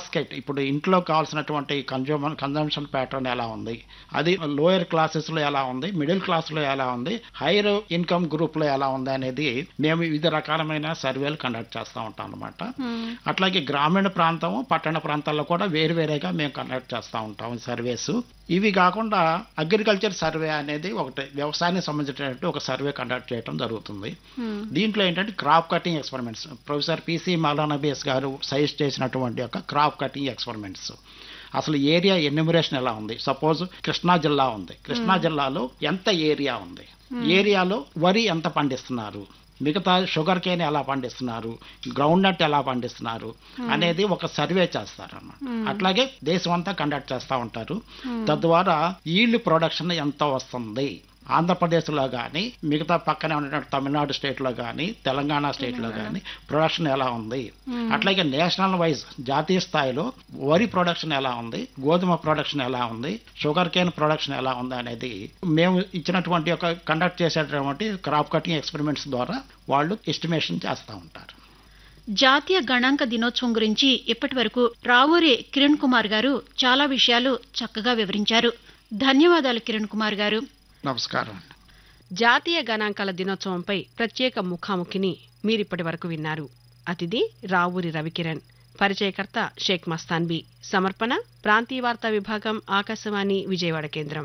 basket ఇప్పుడు ఇంట్లో కావాల్సినటువంటి కన్జ్యూమర్ కన్జంప్షన్ ప్యాటర్న్ ఎలా ఉంది అది లోయర్ క్లాసెస్లో ఎలా ఉంది మిడిల్ క్లాస్లో ఎలా ఉంది హైయర్ ఇన్కమ్ గ్రూప్లో ఎలా ఉంది అనేది మేము వివిధ రకాలమైన సర్వేలు కండక్ట్ చేస్తూ ఉంటాం అనమాట అట్లాగే గ్రామీణ ప్రాంతం పట్టణ ప్రాంతాల్లో కూడా వేరు వేరేగా మేము కండక్ట్ చేస్తూ ఉంటాం సర్వేస్ ఇవి కాకుండా అగ్రికల్చర్ సర్వే అనేది ఒకటి వ్యవసాయానికి సంబంధించినటువంటి ఒక సర్వే కండక్ట్ చేయడం జరుగుతుంది దీంట్లో ఏంటంటే crop cutting experiments professor P C Mahalanobis గారు సజెస్ట్ చేసినటువంటి యొక్క క్రాప్ కటింగ్ ఎక్స్పెరిమెంట్స్ అసలు ఏరియా ఎన్యూమరేషన్ ఎలా ఉంది సపోజ్ కృష్ణా జిల్లా ఉంది కృష్ణా జిల్లాలో ఎంత ఏరియా ఉంది ఏరియాలో వరి ఎంత పండిస్తున్నారు మిగతా షుగర్ కేన్ ఎలా పండిస్తున్నారు గ్రౌండ్ నట్ ఎలా పండిస్తున్నారు అనేది ఒక సర్వే చేస్తారు అన్నమాట అట్లాగే దేశం అంతా కండక్ట్ చేస్తూ ఉంటారు తద్వారా ఈల్డ్ ప్రొడక్షన్ ఎంత వస్తుంది ఆంధ్రప్రదేశ్లో కానీ మిగతా పక్కనే ఉన్నటువంటి తమిళనాడు స్టేట్లో కానీ తెలంగాణ స్టేట్లో కానీ ప్రొడక్షన్ ఎలా ఉంది అట్లాగే నేషనల్ వైజ్ జాతీయ స్థాయిలో వరి ప్రొడక్షన్ ఎలా ఉంది గోధుమ ప్రొడక్షన్ ఎలా ఉంది షుగర్ కేన్ ప్రొడక్షన్ ఎలా ఉంది అనేది మేము ఇచ్చినటువంటి ఒక కండక్ట్ చేసేటటువంటి క్రాప్ కటింగ్ ఎక్స్పెరిమెంట్స్ ద్వారా వాళ్ళు ఎస్టిమేషన్ చేస్తూ ఉంటారు జాతీయ గణాంక దినోత్సవం గురించి ఇప్పటి వరకు రావూరి కిరణ్ కుమార్ గారు చాలా విషయాలు చక్కగా వివరించారు ధన్యవాదాలు కిరణ్ కుమార్ గారు నమస్కారం అండి జాతీయ గణాంకాల దినోత్సవంపై ప్రత్యేక ముఖాముఖిని మీరిప్పటి వరకు విన్నారు అతిథి రావూరి రవికిరణ్ పరిచయకర్త షేక్ మస్తాన్బీ సమర్పణ ప్రాంతీయ వార్తా విభాగం ఆకాశవాణి విజయవాడ కేంద్రం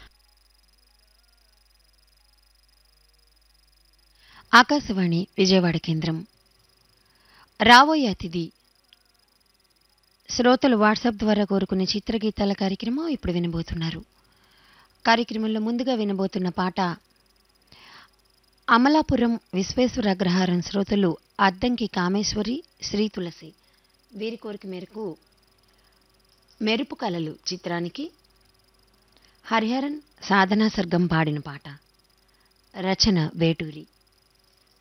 ఆకాశవాణి విజయవాడ కేంద్రం రాబోయే అతిథి శ్రోతలు వాట్సాప్ ద్వారా కోరుకునే చిత్రగీతాల కార్యక్రమం ఇప్పుడు వినబోతున్నారు కార్యక్రమంలో ముందుగా వినబోతున్న పాట అమలాపురం విశ్వేశ్వర అగ్రహారం శ్రోతలు అద్దంకి కామేశ్వరి శ్రీ తులసి వీరి కోరిక మేరకు మెరుపు కలలు చిత్రానికి హరిహరన్ సాధనా సర్గం పాడిన పాట రచన వేటూరి